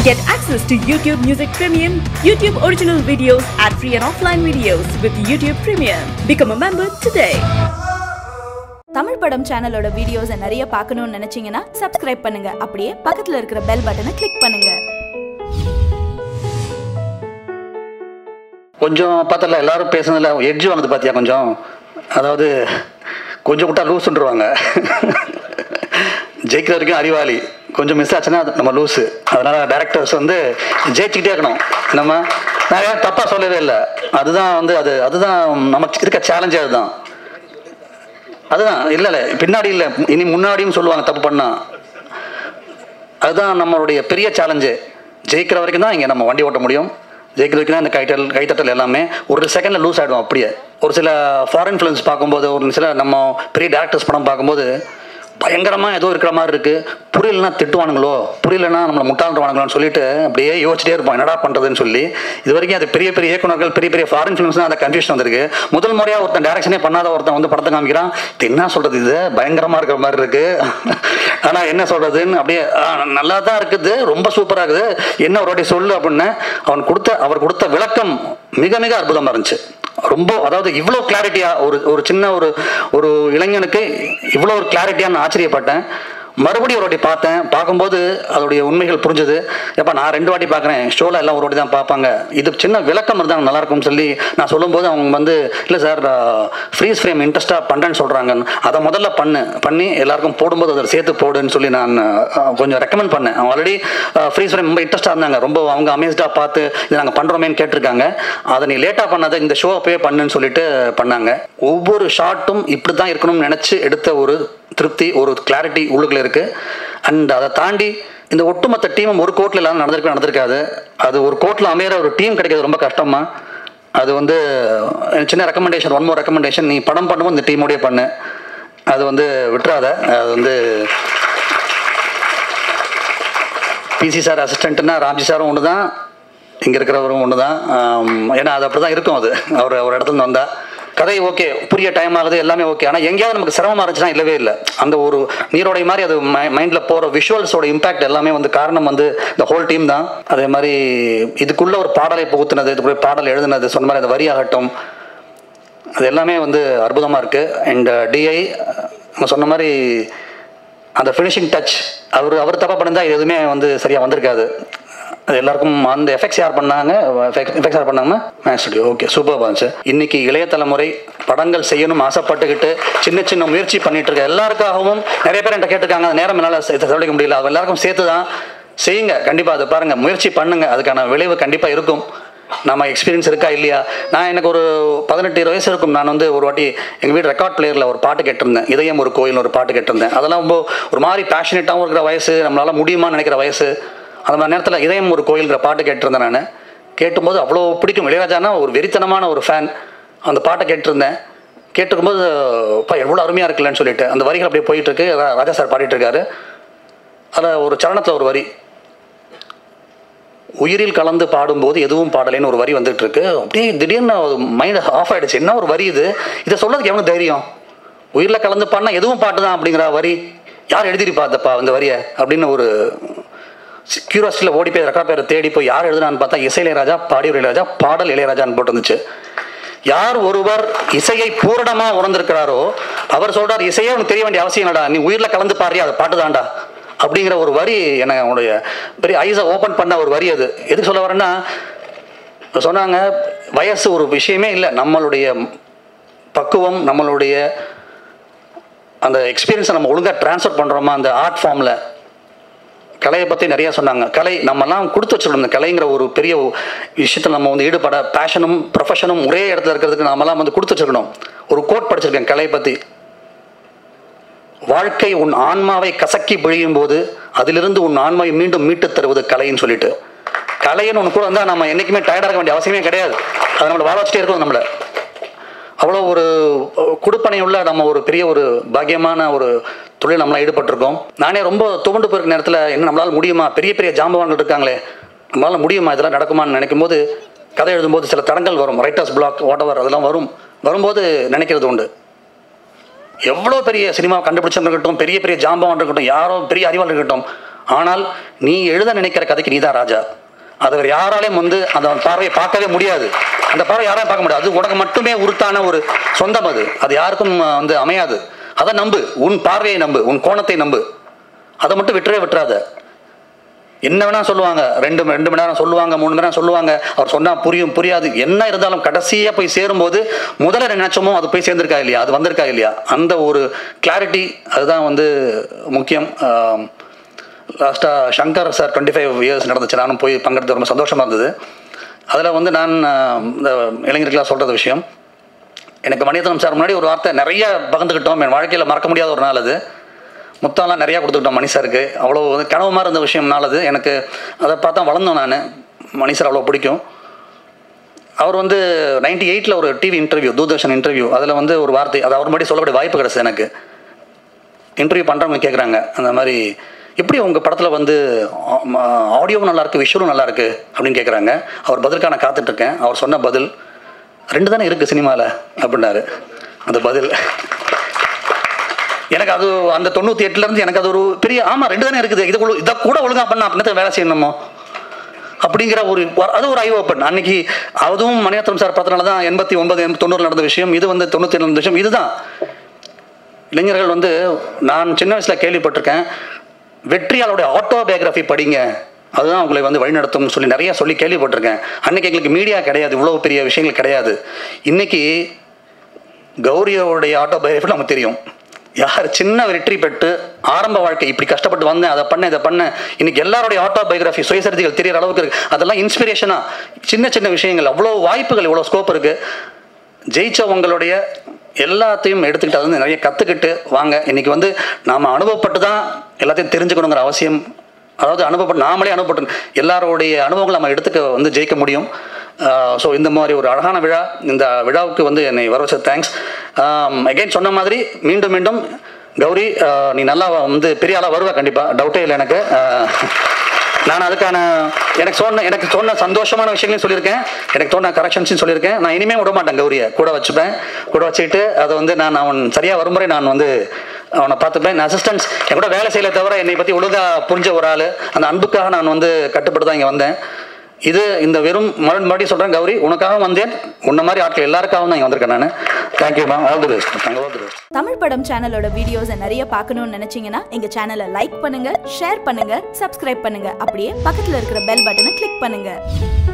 Get access to YouTube Music Premium, YouTube original videos, ad-free and offline videos with YouTube Premium. Become a member today. Tamil படம் சேனலோட வீடியோஸை நிறைய பார்க்கணும்னு நினைச்சீங்கன்னா subscribe பண்ணுங்க அப்படியே பக்கத்துல இருக்கிற பெல் பட்டனை கிளிக் பண்ணுங்க கொஞ்சம் பார்த்தல எல்லாரும் பேசுனதுல எட்ஜ் வாங்குது பார்த்தியா கொஞ்சம் அதாவது கொஞ்சம் விட்டா லூசுன்றுவாங்க ஜெயிக்கிற வரைக்கும் அறிவாளி கொஞ்சம் மிஸ் ஆச்சுன்னா அது நம்ம லூஸு அதனால டேரக்டர்ஸ் வந்து ஜெயிச்சுக்கிட்டே இருக்கணும் நம்ம நான் ஏன் தப்பாக சொல்லவே இல்லை அதுதான் வந்து அது அதுதான் நமக்கு இருக்க சேலஞ்சே அதுதான் அதுதான் இல்லை இல்லை பின்னாடி இல்லை இனி முன்னாடியும் சொல்லுவாங்க தப்பு பண்ணா அதுதான் நம்மளுடைய பெரிய சேலஞ்சு ஜெயிக்கிற வரைக்கும் தான் இங்கே நம்ம வண்டி ஓட்ட முடியும் ஜெயிக்கிற வரைக்கும் தான் இந்த கைத்தல் கைத்தட்டல் எல்லாமே ஒரு செகண்டில் லூஸ் ஆகிடும் அப்படியே ஒரு சில ஃபாரின் ஃபிலிம்ஸ் பார்க்கும்போது ஒரு சில நம்ம பெரிய டேரக்டர்ஸ் படம் பார்க்கும்போது பயங்கரமாக ஏதோ இருக்கிற மாதிரி இருக்குது புரியலனா திட்டுவானுங்களோ புரியலனா நம்மளை முட்டாள்வானுங்களோன்னு சொல்லிட்டு அப்படியே யோசிச்சிட்டே இருப்போம் என்னடா பண்ணுறதுன்னு சொல்லி இது வரைக்கும் அது பெரிய பெரிய இயக்குனர்கள் பெரிய பெரிய ஃபாரின் ஃபிலிம்ஸ் தான் அந்த கன்ஃபியூஷன் வந்திருக்கு முதல் முறையாக ஒருத்தன் டேரக்ஷனே பண்ணாத ஒருத்தன் வந்து படத்தை காமிக்கிறான் இது என்ன சொல்கிறது இது பயங்கரமாக இருக்கிற மாதிரி இருக்குது ஆனால் என்ன சொல்கிறதுன்னு அப்படியே ஆ, நல்லா தான் இருக்குது ரொம்ப சூப்பராக இருக்குது என்ன ஒரு வாட்டி சொல்லு அப்படின்னு அவன் கொடுத்த அவர் கொடுத்த விளக்கம் மிக மிக அற்புதமாக இருந்துச்சு ரொம்ப அதாவது இவ்வளோ கிளாரிட்டியாக ஒரு ஒரு சின்ன ஒரு ஒரு இளைஞனுக்கு இவ்வளோ ஒரு கிளாரிட்டியாக நான் ஆச்சரியப்பட்டேன் மறுபடியும் ஒரு வாட்டி பார்த்தேன் பார்க்கும்போது அதோடைய உண்மைகள் புரிஞ்சுது எப்போ நான் ரெண்டு வாட்டி பார்க்குறேன் ஷோவில் எல்லாம் ஒரு வாட்டி தான் பார்ப்பாங்க இது சின்ன விளக்கம் இருந்தால் நல்லா இருக்கும்னு சொல்லி நான் சொல்லும்போது அவங்க வந்து இல்லை சார் ஃப்ரீஸ் ஃப்ரேம் இன்ட்ரெஸ்ட்டாக பண்ணுறேன்னு சொல்கிறாங்க அதை முதல்ல பண்ணு பண்ணி எல்லாருக்கும் போடும்போது அதை சேர்த்து போடுன்னு சொல்லி நான் அஹ், கொஞ்சம் ரெக்கமெண்ட் பண்ணேன் அவங்க ஆல்ரெடி ஃப்ரீஸ் ஃப்ரேம் ரொம்ப இன்ட்ரெஸ்ட்டாக இருந்தாங்க ரொம்ப அவங்க அமேஸ்டாக பார்த்து இது நாங்கள் பண்ணுறோமேன்னு கேட்டிருக்காங்க அதை நீ லேட்டாக பண்ணாத இந்த ஷோ அப்பவே பண்ணுன்னு சொல்லிட்டு பண்ணாங்க ஒவ்வொரு ஷாட்டும் இப்படி தான் இருக்கணும்னு நினச்சி எடுத்த ஒரு திருப்தி ஒரு கிளாரிட்டி உள்ளுக்குள்ள இருக்கு அண்ட் அதை தாண்டி இந்த ஒட்டுமொத்த டீமும் ஒரு கோட்டில் எல்லாம் நடந்திருக்கு நடந்திருக்காது அது ஒரு கோட்டில் அமையிற ஒரு டீம் கிடைக்கிறது ரொம்ப கஷ்டமா அது வந்து எனக்கு சின்ன ரெக்கமெண்டேஷன் ஒன் மோர் ரெக்கமெண்டேஷன் நீ படம் பண்ணும்போது இந்த டீமோடய பண்ணு அது வந்து விட்டுறாத அது வந்து பிசி சார் அசிஸ்டண்ட்னா ராம்ஜி சாரும் ஒன்று தான் இங்கே இருக்கிறவரும் ஒன்று தான் ஏன்னா அது அப்படி தான் இருக்கும் அது அவர் ஒரு இடத்துல இருந்து வந்தா கதை ஓகே புரிய டைம் ஆகுது எல்லாமே ஓகே ஆனால் எங்கேயாவது நமக்கு சிரமமாக இருந்துச்சுன்னா இல்லவே இல்லை அந்த ஒரு நீரோடை மாதிரி அது மைண்டில் போகிற விஷுவல்ஸோட இம்பாக்ட் எல்லாமே வந்து காரணம் வந்து இந்த ஹோல் டீம் தான் அதே மாதிரி இதுக்குள்ள ஒரு பாடலை புகுத்துனது இதுக்குள்ள பாடல் எழுதுனது சொன்ன மாதிரி அந்த வரி ஆகட்டும் அது எல்லாமே வந்து அற்புதமாக இருக்குது அண்ட் டிஐ சொன்ன மாதிரி அந்த ஃபினிஷிங் டச் அவர் அவர் தப்பாக பண்ணிருந்தா இது எதுவுமே வந்து சரியாக வந்திருக்காது அது எல்லாருக்கும் அந்த எஃபெக்ட்ஸ் யார் பண்ணாங்க எஃபெக்ட்ஸ் யார் பண்ணாங்க மேக்ஸ் ஸ்டுடியோ ஓகே சூப்பர் இருந்துச்சு இன்னைக்கு இளைய தலைமுறை படங்கள் செய்யணும் ஆசைப்பட்டுக்கிட்டு சின்ன சின்ன முயற்சி பண்ணிட்டு இருக்க எல்லாருக்காகவும் நிறைய பேர் என்கிட்ட கேட்டிருக்காங்க அந்த நேரம் என்னால் செலவழிக்க முடியல அது எல்லாருக்கும் சேர்த்து தான் செய்யுங்க கண்டிப்பாக அதை பாருங்கள் முயற்சி பண்ணுங்க அதுக்கான விளைவு கண்டிப்பாக இருக்கும் நம்ம எக்ஸ்பீரியன்ஸ் இருக்கா இல்லையா நான் எனக்கு ஒரு பதினெட்டு இருபது வயசு இருக்கும் நான் வந்து ஒரு வாட்டி எங்கள் வீடு ரெக்கார்ட் பிளேயரில் ஒரு பாட்டு கேட்டிருந்தேன் இதயம் ஒரு கோயில் ஒரு பாட்டு கேட்டிருந்தேன் அதெல்லாம் ரொம்ப ஒரு மாதிரி பேஷனேட்டாகவும் இருக்கிற வயசு நம்மளால் முடியுமான்னு நினைக்கிற வயசு அந்த மாதிரி நேரத்தில் இதயம் ஒரு கோயில்ங்கிற பாட்டு கேட்டிருந்தேன் நான் கேட்டும்போது அவ்வளோ பிடிக்கும் இளையராஜானா ஒரு வெறித்தனமான ஒரு ஃபேன் அந்த பாட்டை கேட்டிருந்தேன் கேட்டிருக்கும்போது அப்பா எவ்வளோ அருமையாக இருக்குல்லன்னு சொல்லிட்டு அந்த வரிகள் அப்படியே போயிட்டு இருக்கு ரா- ராஜா சார் பாடிட்டு இருக்காரு அதில் ஒரு சரணத்தில் ஒரு வரி உயிரில் கலந்து பாடும்போது எதுவும் பாடலைன்னு ஒரு வரி வந்துட்டு இருக்கு அப்படியே திடீர்னு மைண்ட் ஆஃப் ஆயிடுச்சு என்ன ஒரு வரி இது இதை சொல்றதுக்கு எவனுக்கு தைரியம் உயிரில் கலந்து பாடினா எதுவும் பாட்டு தான் அப்படிங்கிற வரி யார் எழுதிருப்பா அந்தப்பா இந்த வரியை அப்படின்னு ஒரு கியூரியாசிட்டியில் ஓடி போய் ரெக்கார்ட் பேரை தேடி போய் யார் எழுதுனான்னு பார்த்தா இசை இளையராஜா பாடி இளையராஜா பாடல் இளையராஜான்னு போட்டு வந்துச்சு யார் ஒருவர் இசையை பூரணமா உணர்ந்திருக்கிறாரோ அவர் சொல்றார் இசையே உனக்கு தெரிய வேண்டிய அவசியம் இல்லடா நீ உயிரில் கலந்து பாடுறியா அது பாட்டு தான்டா அப்படிங்கிற ஒரு வரி எனக்கு அவனுடைய பெரிய ஐஸை ஓப்பன் பண்ண ஒரு வரி அது எதுக்கு சொல்ல வரேன்னா சொன்னாங்க வயசு ஒரு விஷயமே இல்லை நம்மளுடைய பக்குவம் நம்மளுடைய அந்த எக்ஸ்பீரியன்ஸை நம்ம ஒழுங்காக ட்ரான்ஸ்ஃபர் பண்ணுறோமா அந்த ஆர்ட் ஃபார்மில் கலையை பற்றி நிறைய சொன்னாங்க கலை நம்மலாம் கொடுத்து வச்சிடணும் இந்த கலைங்கிற ஒரு பெரிய விஷயத்தில் நம்ம வந்து ஈடுபட பேஷனும் ப்ரொஃபஷனும் ஒரே இடத்துல இருக்கிறதுக்கு நாமெல்லாம் வந்து கொடுத்து வச்சிருக்கணும் ஒரு கோட் படிச்சிருக்கேன் கலையை பற்றி வாழ்க்கை உன் ஆன்மாவை கசக்கி பிழியும் போது அதிலிருந்து உன் ஆன்மாவை மீண்டும் மீட்டு தருவது கலைன்னு சொல்லிட்டு கலைன்னு ஒன்று கூட வந்தால் நம்ம என்றைக்குமே டயர்டாக இருக்க வேண்டிய அவசியமே கிடையாது அது நம்மளை வாழ வச்சுட்டே இருக்கும் நம்மளை அவ்வளோ ஒரு அஹ், கொடுப்பனையுள்ள நம்ம ஒரு பெரிய ஒரு பாக்கியமான ஒரு தொழில் நம்மளாம் ஈடுபட்டிருக்கோம் நானே ரொம்ப துவண்டு போயிருக்க நேரத்தில் என்ன நம்மளால் முடியுமா பெரிய பெரிய ஜாம்பவான்கள் இருக்காங்களே நம்மளால் முடியுமா இதெல்லாம் நடக்குமான்னு நினைக்கும் போது கதை எழுதும்போது சில தடங்கள் வரும் ரைட்டர்ஸ் பிளாக் வாட் அதெல்லாம் வரும் வரும்போது நினைக்கிறது உண்டு எவ்வளோ பெரிய சினிமா கண்டுபிடிச்சவங்க இருக்கட்டும் பெரிய பெரிய ஜாம்பவான் இருக்கட்டும் யாரோ பெரிய அறிவாளர் இருக்கட்டும் ஆனால் நீ எழுத நினைக்கிற கதைக்கு நீ தான் ராஜா அது வேறு யாராலையும் வந்து அந்த பார்வையை பார்க்கவே முடியாது அந்த பார்வை யாராலையும் பார்க்க முடியாது அது உனக்கு மட்டுமே உருத்தான ஒரு சொந்தம் அது அது யாருக்கும் அஹ், வந்து அமையாது அதை நம்பு உன் பார்வையை நம்பு உன் கோணத்தை நம்பு அதை மட்டும் விட்டுறவே விட்டுறாத என்ன வேணா சொல்லுவாங்க ரெண்டு ரெண்டு மணி நேரம் சொல்லுவாங்க மூணு மணி நேரம் சொல்லுவாங்க அவர் சொன்னா புரியும் புரியாது என்ன இருந்தாலும் கடைசியா போய் சேரும்போது முதல்ல என்ன நினைச்சோமோ அது போய் சேர்ந்திருக்கா இல்லையா அது வந்திருக்கா இல்லையா அந்த ஒரு கிளாரிட்டி அதுதான் வந்து முக்கியம் லாஸ்ட்டாக Shankar sir twenty five years நடந்துச்சு நானும் போய் பங்கெடுத்து ரொம்ப சந்தோஷமாக இருந்தது அதில் வந்து நான் ஆஹ், இந்த இளைஞர்களாக சொல்கிறது விஷயம் எனக்கு மணியத்தனம் சார் முன்னாடி ஒரு வார்த்தை நிறைய பகிர்ந்துக்கிட்டோம் என் வாழ்க்கையில் மறக்க முடியாத ஒரு நாள் அது முத்தம்லாம் நிறையா கொடுத்துக்கிட்டோம் மணி சாருக்கு அவ்வளோ வந்து கனவு மாதிரி இருந்த விஷயம்னால அது எனக்கு அதை பார்த்தா வளர்ந்தோம் நான் மணி சார் அவ்வளோ பிடிக்கும் அவர் வந்து நைன்டி எயிட்டில் ஒரு டிவி இன்டர்வியூ தூர்தர்ஷன் இன்டர்வியூ அதில் வந்து ஒரு வார்த்தை அது அவர் முன்னாடி சொல்லக்கூடிய வாய்ப்பு கிடச்சிது எனக்கு இன்டர்வியூ பண்ணுறவங்க கேட்குறாங்க அந்த மாதிரி எப்படி உங்கள் படத்தில் வந்து ஆடியோவும் நல்லா இருக்கு விஷுவலும் நல்லா இருக்கு அப்படின்னு கேட்குறாங்க அவர் பதிலுக்காக நான் காத்துட்ருக்கேன் அவர் சொன்ன பதில் ரெண்டு தானே இருக்குது சினிமாவில் அப்படின்னாரு அந்த பதில் எனக்கு அது அந்த தொண்ணூற்றி எட்டுலேருந்து எனக்கு அது ஒரு பெரிய ஆமாம் ரெண்டு தானே இருக்குது இது கூட- இதை கூட ஒழுங்காக பண்ண அப்படின்னத வேலை செய்யணுமோ அப்படிங்கிற ஒரு அது ஒரு ஐ ஓப்பன் அன்னைக்கு அதுவும் மணிரத்னம் சார் பார்த்தனால தான் எண்பத்தி ஒன்பது தொண்ணூறு நடந்த விஷயம் இது வந்து தொண்ணூற்றி நடந்த விஷயம் இதுதான் இளைஞர்கள் வந்து நான் சின்ன வயசில் கேள்விப்பட்டிருக்கேன் வெற்றியாளருடைய ஆட்டோபயோகிராஃபி படிங்க அதுதான் உங்களை வந்து வழிநடத்தும்னு சொல்லி நிறைய சொல்லி கேள்விப்பட்டிருக்கேன் அன்னைக்கு எங்களுக்கு மீடியா கிடையாது இவ்வளோ பெரிய விஷயங்கள் கிடையாது இன்னைக்கு கௌரியோடைய ஆட்டோபயோகிராஃபி நமக்கு தெரியும் யார் சின்ன வெற்றி பெற்று ஆரம்ப வாழ்க்கை இப்படி கஷ்டப்பட்டு வந்தேன் அதை பண்ணேன் இதை பண்ணேன் இன்னைக்கு எல்லாருடைய ஆட்டோபயோகிராஃபி சுயசரிதைகள் தெரியற அளவுக்கு இருக்கு அதெல்லாம் இன்ஸ்பிரேஷனா சின்ன சின்ன விஷயங்கள் அவ்வளோ வாய்ப்புகள் இவ்வளோ ஸ்கோப் இருக்கு ஜெயிச்சவங்களுடைய எல்லாத்தையும் எடுத்துக்கிட்டு அது வந்து நிறைய கற்றுக்கிட்டு வாங்க இன்னைக்கு வந்து நாம் அனுபவப்பட்டு தான் எல்லாத்தையும் தெரிஞ்சுக்கணுங்கிற அவசியம் அதாவது அனுபவப்பட்டு நாமளே அனுபவப்பட்டு எல்லாருடைய அனுபவங்களை நம்ம எடுத்துக்க வந்து ஜெயிக்க முடியும் ஸோ இந்த மாதிரி ஒரு அழகான விழா இந்த விழாவுக்கு வந்து என்னை வர வச்ச தேங்க்ஸ் அகைன் சொன்ன மாதிரி மீண்டும் மீண்டும் கௌரி ஆஹ் நீ நல்லா வந்து பெரிய ஆளாக வருவ கண்டிப்பாக டவுட்டே இல்லை எனக்கு ஆஹ் நான் அதுக்கான எனக்கு சொன்ன எனக்கு சொன்ன சந்தோஷமான விஷயங்களையும் சொல்லியிருக்கேன் எனக்கு தோண கரெக்ஷன்ஸையும் சொல்லியிருக்கேன் நான் இனிமேல் விட மாட்டேன் கௌரியை கூட வச்சுப்பேன் கூட வச்சுக்கிட்டு அதை வந்து நான் அவன் சரியாக வருமுறை நான் வந்து அவனை பார்த்துப்பேன் அசிஸ்டன்ஸ் என் கூட வேலை செய்யல தவிர என்னை பற்றி ஒழுங்காக புரிஞ்ச ஒரு ஆள் அந்த அன்புக்காக நான் வந்து கட்டுப்பட்டு தான் இங்கே வந்தேன் இது இந்த வெறும் மறுபடியும் மறுபடியும் சொல்கிறேன் கௌரி உனக்காக வந்தேன் உன்ன மாதிரி ஆட்கள் எல்லாருக்காகவும் தான் இங்கே வந்திருக்கேன் நான் thank you ma'am all the best thank you all the best Tamil படம் சேனலோட வீடியோஸை நிறைய பார்க்கணும்னு நினைச்சீங்கன்னா எங்க சேனலை லைக் பண்ணுங்க ஷேர் பண்ணுங்க சப்ஸ்கிரைப் பண்ணுங்க அப்படியே பக்கத்துல இருக்கிற பெல் பட்டனை கிளிக் பண்ணுங்க